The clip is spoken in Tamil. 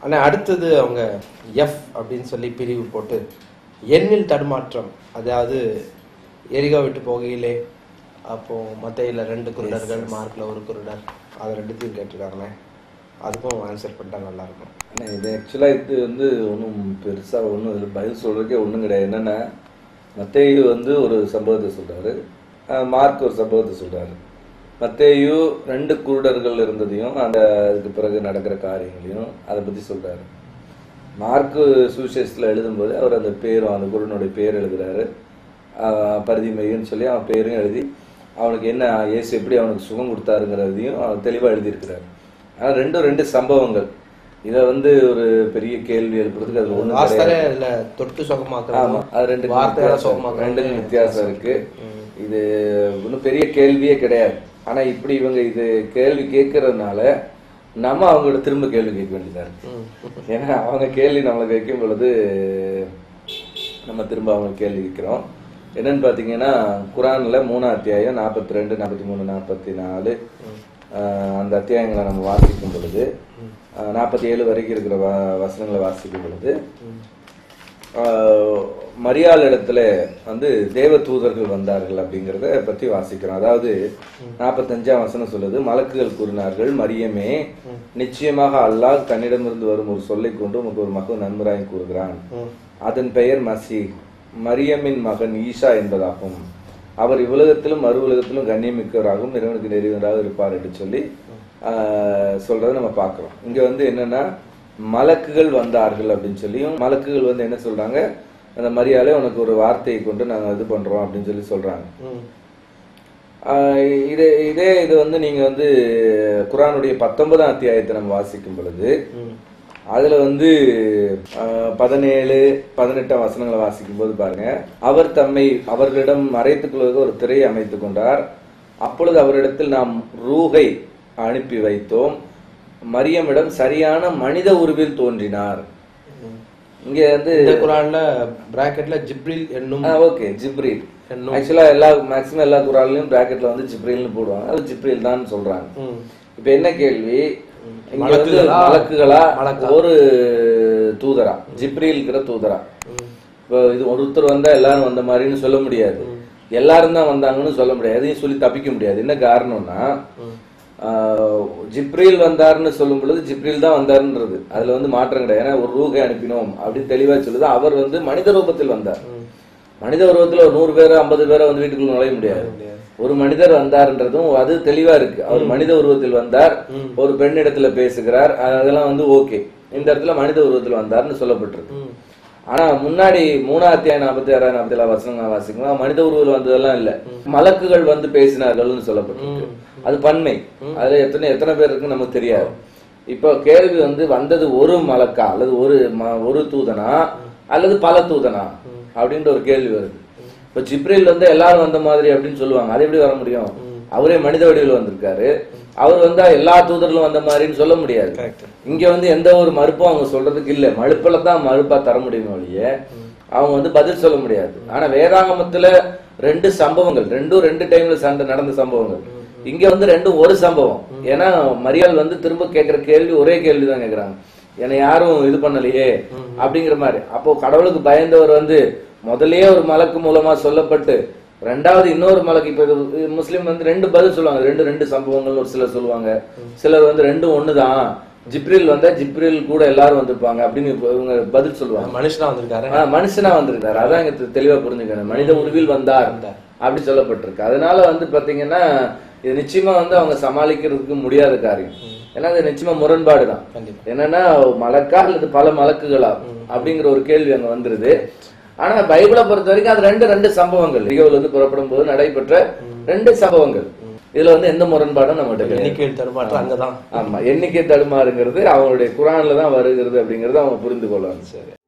ஆனா அடுத்தது அவங்க எஃப் அப்படின்னு சொல்லி பிரிவு போட்டு எண்ணில் தடுமாற்றம் அதாவது எரிகா விட்டு போகையிலே அப்போ மத்தையில ரெண்டு குருடர்கள் மார்க்ல ஒரு குருடர் அது ரெண்டுத்தையும் கேட்டிருக்காங்களே அதுக்கும் ஆன்சர் பண்ணிட்டா நல்லா இருக்கும் ஆனால் இது ஆக்சுவலாக இது வந்து ஒன்றும் பெருசாக ஒன்றும் இதில் பதில் சொல்கிறதுக்கே ஒன்றும் கிடையாது என்னென்னா மத்தேயு வந்து ஒரு சம்பவத்தை சொல்கிறாரு மார்க் ஒரு சம்பவத்தை சொல்கிறாரு மத்தேயு ரெண்டு குருடர்கள் இருந்ததையும் அந்த அதுக்கு பிறகு நடக்கிற காரியங்களையும் அதை பற்றி சொல்கிறாரு மார்க்கு சுவிசேஷத்தில் எழுதும்போது அவர் அந்த பேரும் அந்த குருடனுடைய பேர் எழுதுறாரு ஆஹ் பரிதிமைன்னு சொல்லி அவன் பேரும் எழுதி அவனுக்கு என்ன இயேசு எப்படி அவனுக்கு சுகம் கொடுத்தாருங்கிறதையும் அவர் தெளிவாக எழுதியிருக்கிறார் ஆனால் ரெண்டும் ரெண்டு சம்பவங்கள் இதை வந்து ஒரு பெரிய கேள்வி எழுப்புறதுக்கு அது ஒன்றும் வாஸ்தரே அதுல தொட்டு ஆமா சுகமாக்குறது அது ரெண்டு வார்த்தையால சுகமாக்குறது ரெண்டுக்கும் வித்தியாசம் இருக்கு இது ஒன்றும் பெரிய கேள்வியே கிடையாது ஆனா இப்படி இவங்க இது கேள்வி கேட்கறதுனால நம்ம அவங்களோட திரும்ப கேள்வி கேட்க வேண்டியதா இருக்கு ஏன்னா அவங்க கேள்வி நம்மளுக்கு வைக்கும் பொழுது நம்ம திரும்ப அவங்க கேள்வி கேட்கிறோம் என்னன்னு பாத்தீங்கன்னா குரான்ல மூணாம் அத்தியாயம் நாற்பத்தி ரெண்டு நாற்பத்தி மூணு நாற்பத்தி நாலு ஆஹ் அந்த அத்தியாயங்களை நம்ம வாசிக்கும் பொழுது நாற்பத்தி ஏழு வரைக்கும் இருக்கிற வ- வசனங்களை வாசிக்கும் பொழுது ஆஹ் மரியாள் இடத்துல வந்து தேவ தூதர்கள் வந்தார்கள் அப்படிங்கறத பத்தி வாசிக்கிறோம் அதாவது நாற்பத்தஞ்சாம் வசனம் சொல்லுது மலக்குகள் கூறினார்கள் மரியமே நிச்சயமாக அல்லாஹ் தன்னிடமிருந்து வரும் ஒரு சொல்லை கொண்டு உமக்கு ஒரு மகன் நன்மராய் கூறுகிறான் அதன் பெயர் மசி மரியமின் மகன் ஈஷா என்பதாகும் அவர் இவ்வுலகத்திலும் மறு உலகத்திலும் கண்ணியமிக்கவராகவும் இறைவனுக்கு நெறிவராக இருப்பார் என்று சொல்லி ஆஹ் சொல்றதை நம்ம பார்க்கிறோம் இங்க வந்து என்னன்னா மலக்குகள் வந்தார்கள் அப்படின்னு சொல்லியும் மலக்குகள் வந்து என்ன சொல்றாங்க அந்த மரியாதை உனக்கு ஒரு வார்த்தையை கொண்டு நாங்க இது பண்றோம் அப்படின்னு சொல்லி சொல்றாங்க ஆஹ் இது இதே இது வந்து நீங்க வந்து குரானுடைய பத்தொன்பதாம் அத்தியாயத்தை நம்ம வாசிக்கும் பொழுது அதுல வந்து ஆஹ், பதினேழு பதினெட்டாம் வசனங்களை வாசிக்கும் போது பாருங்க அவர் தம்மை அவர்களிடம் மறைத்துக் கொள்வதற்கு ஒரு திரையை அமைத்துக் கொண்டார் அப்பொழுது அவரிடத்தில் நாம் ரூகை அனுப்பி வைத்தோம் மரியமிடம் சரியான மனித உருவில் தோன்றினார் இங்க வந்து இந்த குரான்ல பிராக்கெட்ல ஜிப்ரில் என்னும் ஓகே ஜிப்ரீல் என்னும் ஆக்சுவலா எல்லா மேக்ஸிமம் எல்லா குரான்லயும் பிராக்கெட்ல வந்து ஜிப்ரீல்னு போடுவாங்க அது ஜிப்ரீல் தான் சொல்றாங்க ம். இப்ப என்ன கேள்வி இங்க வந்து மலக்குகளா? மலக்குகளா மலக்கா? ஒரு தூதரா ஜிப்ரீல்ங்கிற தூதரா ம். இப்போ இது ஒருத்தர் வந்தா எல்லாரும் வந்த மாதிரின்னு சொல்ல முடியாது எல்லாரும் தான் வந்தாங்கன்னு சொல்ல முடியாது எதையும் சொல்லி தப்பிக்க முடியாது என்ன காரணம்னா ஆஹ், ஜிப்ரீல் வந்தாருன்னு சொல்லும் பொழுது ஜிப்ரீல் தான் வந்தாருன்றது அதுல வந்து மாற்றம் கிடையாது ஏன்னா ஒரு ரூகை அனுப்பினோம் அப்படின்னு தெளிவா சொல்லுது அவர் வந்து மனித ரூபத்தில் வந்தார் மனித உருவத்துல ஒரு நூறு பேரை ஐம்பது பேரை வந்து வீட்டுக்குள்ள நுழைய முடியாது ஒரு மனிதர் வந்தார்ன்றதும் அது தெளிவா இருக்கு அவர் மனித உருவத்தில் வந்தார் ஒரு பெண்ணிடத்துல பேசுகிறார் அதெல்லாம் வந்து ஓகே இந்த இடத்துல மனித உருவத்தில் வந்தார்னு சொல்லப்பட்டிருக்கு ம். ஆனா முன்னாடி மூணாம் அத்தியாயம் நாற்பத்தி ஆறாம் நாற்பத்தி ஏழாம் வசனங்கள் வாசிக்கலாம் மனித உருவத்தில் வந்ததெல்லாம் இல்ல மலக்குகள் வந்து பேசினார்கள்னு சொல்லப்பட்டிருக்கு அது பன்மை அதுல எத்தனை எத்தனை பேர் இருக்குன்னு நமக்கு தெரியாது இப்போ கேள்வி வந்து வந்தது ஒரு மலக்கா அல்லது ஒரு ம- ஒரு தூதனா அல்லது பல தூதனா அப்படின்ற ஒரு கேள்வி வருது இப்ப ஜிப்ரீல் வந்து எல்லாரும் வந்த மாதிரி அப்படின்னு சொல்லுவாங்க அது எப்படி வர முடியும் அவரே மனித வடிவில் வந்திருக்காரு அவர் வந்தா எல்லா தூதர்களும் வந்த மாதிரின்னு சொல்ல முடியாது Correct. இங்க வந்து எந்த ஒரு மறுப்பும் அவங்க சொல்றதுக்கு இல்ல மறுப்புல தான் மறுப்பா தர முடியும் ஒழிய அவங்க வந்து பதில் சொல்ல முடியாது ஆனா வேதாகமத்துல ரெண்டு சம்பவங்கள் ரெண்டும் ரெண்டு டைம்ல சண்டை நடந்த சம்பவங்கள் இங்க வந்து ரெண்டும் ஒரு சம்பவம் ஏன்னா மரியாள் வந்து திரும்ப கேட்கிற கேள்வி ஒரே கேள்வி தான் கேக்குறாங்க என்னை யாரும் இது பண்ணலையே அப்படிங்கிற மாதிரி அப்போ கடவுளுக்கு பயந்தவர் வந்து முதல்லயே ஒரு மலக்கு மூலமா சொல்லப்பட்டு ரெண்டாவது இன்னொரு மலக்கு இப்ப இது முஸ்லீம் வந்து ரெண்டு பதில் சொல்லுவாங்க ரெண்டு ரெண்டு சம்பவங்கள் ஒரு சிலர் சொல்லுவாங்க சிலர் வந்து ரெண்டும் ஒண்ணுதான் ஜிப்ரில் வந்தா ஜிப்ரில் கூட எல்லாரும் வந்திருப்பாங்க அப்படின்னு இப்ப இவங்க பதில் சொல்லுவாங்க மனுஷனா வந்திருக்காரு ஆனா மனுஷனா வந்திருக்காரு அதான் இங்க தெ- தெளிவா புரிஞ்சுக்கணும் மனித உருவில் வந்தார் அப்படி சொல்லப்பட்டிருக்கு அதனால வந்து பாத்தீங்கன்னா இது நிச்சயமா வந்து அவங்க சமாளிக்கிறதுக்கு முடியாத காரியம் ஏன்னா அது நிச்சயமா முரண்பாடு தான் கண்டிப்பா என்னன்னா மலக்கா அல்லது பல மலக்குகளா அப்படிங்கிற ஒரு கேள்வி அங்க வந்துருது ஆனா பைபிளை பொறுத்த வரைக்கும் அது ரெண்டு ரெண்டு சம்பவங்கள் நிகழ்வுல இருந்து புறப்படும் போது நடைபெற்ற ரெண்டு சம்பவங்கள் இதுல வந்து எந்த முரண்பாடும் நம்மகிட்ட கிடையாது எண்ணிக்கை தடுமாற்றம் அங்கதான் ஆமா எண்ணிக்கை தடுமாறுங்கிறது அவங்களுடைய குரான்ல தான் வருகிறது அப்படிங்கறத அவங்க புரிந்து கொள்ளணும் சரி